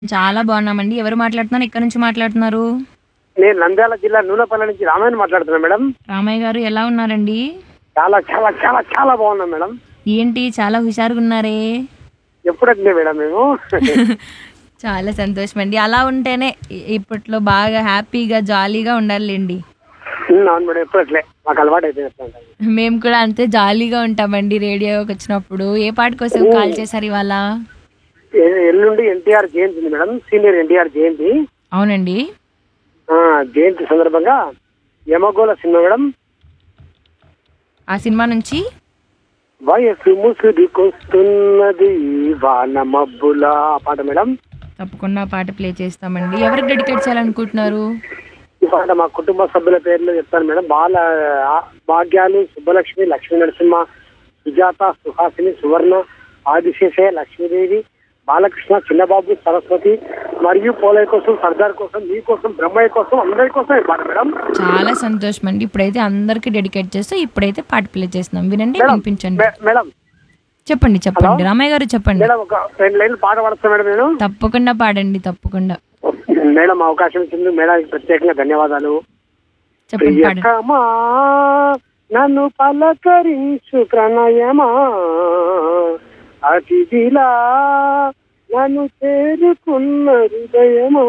చాలా బాగున్నామండి. ఎవరు మాట్లాడుతున్నారు? ఎక్కడి నుంచి మాట్లాడుతున్నారు? నేను నంద్యాల జిల్లా నూనెపల్లి నుంచి రామాయణ మాట్లాడుతున్నా మేడం రామయ్య గారు ఎలా ఉన్నారండి? చాలా చాలా చాలా చాలా బాగున్నాం మేడం ఏంటి చాలా హుషారుగున్నారే? ఎప్పుడంటే మేడం మేము చాలా సంతోషం అండి. అలా ఉంటేనే ఇ- ఇప్పట్లో బాగా హ్యాపీగా జాలీగా ఉండాలండి. ఉమ్, అవును మేడం ఎప్పుడట్లే మాకు అలవాటు అయిపోయింది మేము కూడా అంతే జాలీగా ఉంటామండి రేడియోకి వచ్చినప్పుడు. ఏ పాట కోసం కాల్ చేశారు ఇవాళ? ఎల్లుండి ఎన్టీఆర్ జయంతి ఉంది మేడం సీనియర్ ఎన్టీఆర్ జయంతి అవునండి. ఆ, జయంతి సందర్భంగా యమగోళ సినిమా మేడం ఆ సినిమా నుంచి వయసు ముసుడికొస్తున్నది వాన మబ్బుల ఆ పాట మేడం తప్పకుండా పాట ప్లే చేస్తామండి. ఎవరికి డెడికేట్ చేయాలనుకుంటున్నారు? ఈ పాట మా కుటుంబ సభ్యుల పేర్లు చెప్తాను మేడం బాల ఆ, భాగ్యాలు సుబ్బలక్ష్మి లక్ష్మీ నరసింహ సుజాత సుహాసిని సువర్ణ ఆదిశేషయ్య లక్ష్మీదేవి బాలకృష్ణ చిన్నబాబు సరస్వతి మరియు పోలయ్య కోసం సర్దార్ కోసం మీ కోసం బ్రహ్మయ్య కోసం అందరి కోసం ఈ పాట మేడం చాలా సంతోషం అండి. ఇప్పుడైతే అందరికి డెడికేట్ చేస్తూ ఇప్పుడైతే పాట ప్లే చేస్తున్నాం. వినండి మేడం, వినిపించండి. మే- మేడం చెప్పండి చెప్పండి రామయ్య గారు చెప్పండి. మేడం ఒక రెండు లైన్లు పాట పాడుతా మేడం నేను తప్పకుండా పాడండి తప్పకుండా. మేడం అవకాశం ఇచ్చింది మేడానికి ప్రత్యేకంగా ధన్యవాదాలు చెప్పండి పాడండి. ప్రియతమా నన్ను పలకరించు ప్రణయమా అతిథిలా నన్ను చేరుకున్న హృదయమా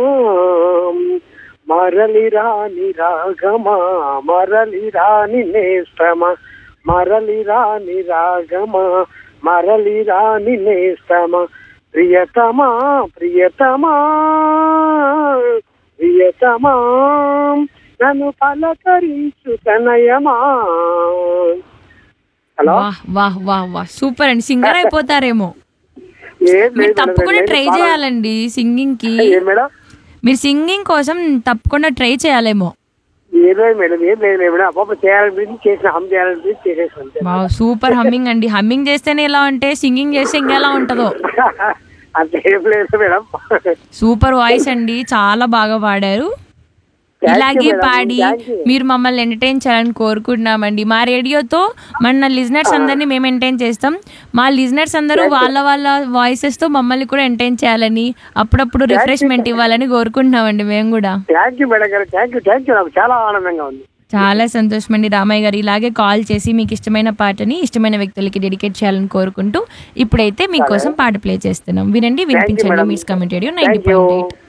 మరలి రాని రాగమా మరలి రాని నేస్తమా మరలి రాని రాగమా మరలి రాని నేస్తమా ప్రియతమా ప్రియతమా ప్రియతమా నన్ను పలకరించు తనయమా హలో వాహ్ వాహ్ వాహ్ వాహ్ సూపర్ అండి సింగర్ అయిపోతారేమో ఏం మీరు లేదు తప్పకుండా మేడం, ట్రై నేను చాలా- చేయాలండి సింగింగ్ కి ఏం మేడం మీరు సింగింగ్ కోసం తప్పకుండా ట్రై చేయాలేమో ఏదో మేడం ఏం లేదు మేడం అప్ప చేయాలని చేసిన హమ్ చేయాలని చేసేసి అంతే వావ్ సూపర్ హమ్మింగ్ అండి హమ్మింగ్ చేస్తేనే ఎలా అంటే సింగింగ్ చేస్తే ఇంకెలా ఉంటుందో అంత ఏం లేదు మేడం సూపర్ వాయిస్ అండి చాలా బాగా పాడారు Thank you, ఇలాగే madam. పాడి Thank you. మీరు మమ్మల్ని ఎంటర్టైన్ చేయాలని కోరుకుంటున్నామండి మా రేడియోతో మన లిజనర్స్ అందరినీ మేము ఎంటర్టైన్ చేస్తాం మా లిజనర్స్ అందరూ వాళ్ళ వాళ్ళ వాయిసెస్ తో మమ్మల్ని కూడా ఎంటర్టైన్ చేయాలని అప్పుడప్పుడు రిఫ్రెష్మెంట్ ఇవ్వాలని కోరుకుంటున్నామండి మేము కూడా థ్యాంక్ యూ మేడం గారు థ్యాంక్ యూ థ్యాంక్ యూ నాకు చాలా ఆనందంగా ఉంది చాలా సంతోషం అండి రామయ్య గారు ఇలాగే కాల్ చేసి మీకు ఇష్టమైన పాటని ఇష్టమైన వ్యక్తులకి డెడికేట్ చేయాలని కోరుకుంటూ ఇప్పుడైతే మీకోసం పాట ప్లే చేస్తున్నాం వినండి వినిపించండి madam. మీస్ committed ninety thank you point eight